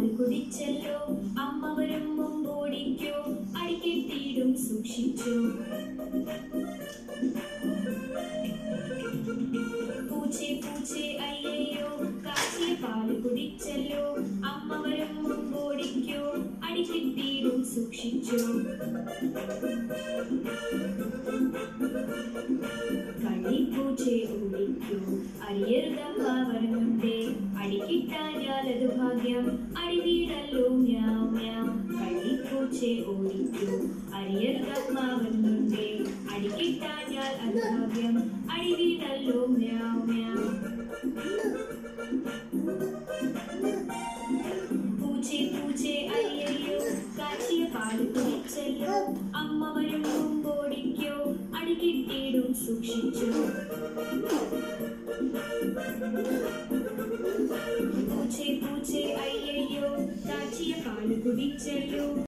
പാല് കുടിച്ചല്ലോ അമ്മ വരും മുമ്പോടിക്കോ അടിക്കെട്ടിയിടും സൂക്ഷിച്ചു പൂച്ചെ പൂച്ചെ അയ്യയ്യോ കാച്ചിയ പാല് കുടിച്ചല്ലോ അമ്മ വരും മുമ്പോടിക്കോ അടിക്കെട്ടിയിടും സൂക്ഷിച്ചു കള്ളിപ്പൂച്ചെ ഓടിക്കൂ അരിയരുതമ്മ വരുന്നുണ്ടേ അടിക്കിട്ടാഞ്ഞാലത് ഭാഗ്യം അടിവീടല്ലോ മ്യാവ് മ്യാവ് കള്ളിപ്പൂച്ചെ ഓടിക്കൂ അരിയരുതമ്മ വരുന്നുണ്ടേ അടിക്കിട്ടാഞ്ഞാൽ അത് ഭാഗ്യം അടിവീടല്ലോ മ്യാവ് മ്യാവ് പൂച്ചെ പൂച്ചെ അയ്യയ്യോ കാച്ചിയ പാല് കുടിച്ചല്ലോ അമ്മ വരും മുമ്പോടിക്കോ അടികിട്ടിയിടും സൂക്ഷിച്ചു പൂച്ചെ പൂച്ചെ അയ്യയ്യോ കാച്ചിയ പാല് കുടിച്ചല്ലോ